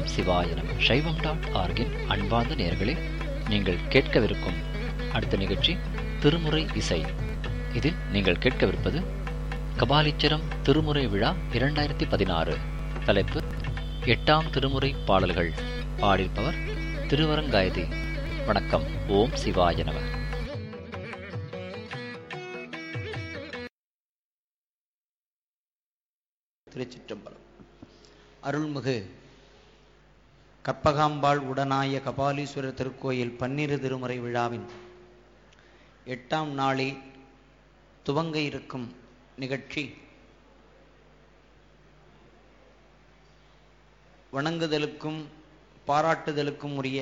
ஓம் சிவாய நம சைவம் டாட் ஆர்கின் அன்பார்ந்த நேயர்களே நீங்கள் கேட்கவிருக்கும் அடுத்த நிகழ்ச்சி திருமுறை இசை இதில் நீங்கள் கேட்கவிருப்பது கபாலீச்சரம் திருமுறை விழா இரண்டாயிரத்தி பதினாறு தலைப்பு எட்டாம் திருமுறை பாடல்கள் பாடியிருப்பவர் திருவரங்காயதி வணக்கம் ஓம் சிவாய நம திருச்சிற்றம்பலம் அருள்மிகு கற்பகாம்பாள் உடனாய கபாலீஸ்வரர் திருக்கோயில் பன்னிரு திருமுறை விழாவின் எட்டாம் நாளில் துவங்க இருக்கும் நிகழ்ச்சி வணங்குதலுக்கும் பாராட்டுதலுக்கும் உரிய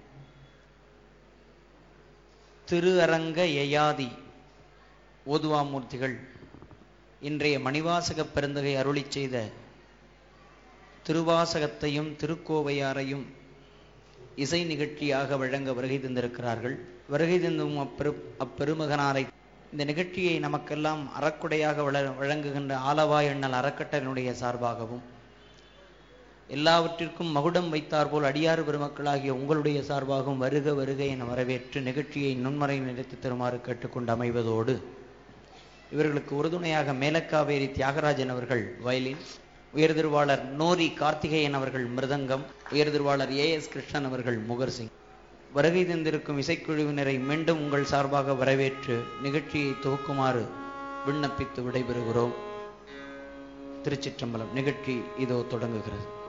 திரு அரங்க யயாதி ஓதுவாமூர்த்திகள் இன்றைய மணிவாசகப் பெருந்தகை அருளிச் செய்த திருவாசகத்தையும் திருக்கோவையாரையும் இசை நிகழ்ச்சியாக வழங்க வருகை தந்திருக்கிறார்கள் வருகை தந்தும் அப்பெரு அப்பெருமகனாரை இந்த நிகழ்ச்சியை நமக்கெல்லாம் அறக்குடையாக வள வழங்குகின்ற ஆலவாய் எண்ணல் அறக்கட்டளையினுடைய சார்பாகவும் எல்லாவற்றிற்கும் மகுடம் வைத்தாற்போல் அடியாறு பெருமக்களாகிய உங்களுடைய சார்பாகவும் வருக வருக என வரவேற்று நிகழ்ச்சியை நுண்மறை நிறுத்தி தருமாறு கேட்டுக்கொண்டு அமைவதோடு இவர்களுக்கு உறுதுணையாக மேலக்காவேரி தியாகராஜன் அவர்கள் வயலின் உயர்திருவாளர் நோரி கார்த்திகேயன் அவர்கள் மிருதங்கம் உயர்திருவாளர் ஏ எஸ் கிருஷ்ணன் அவர்கள் முகர்சிங் வருகை தந்திருக்கும் இசைக்குழுவினரை மீண்டும் உங்கள் சார்பாக வரவேற்று நிகழ்ச்சியை துவக்குமாறு விண்ணப்பித்து விடைபெறுகிறோம் திருச்சிற்றம்பலம் நிகழ்ச்சி இதோ தொடங்குகிறது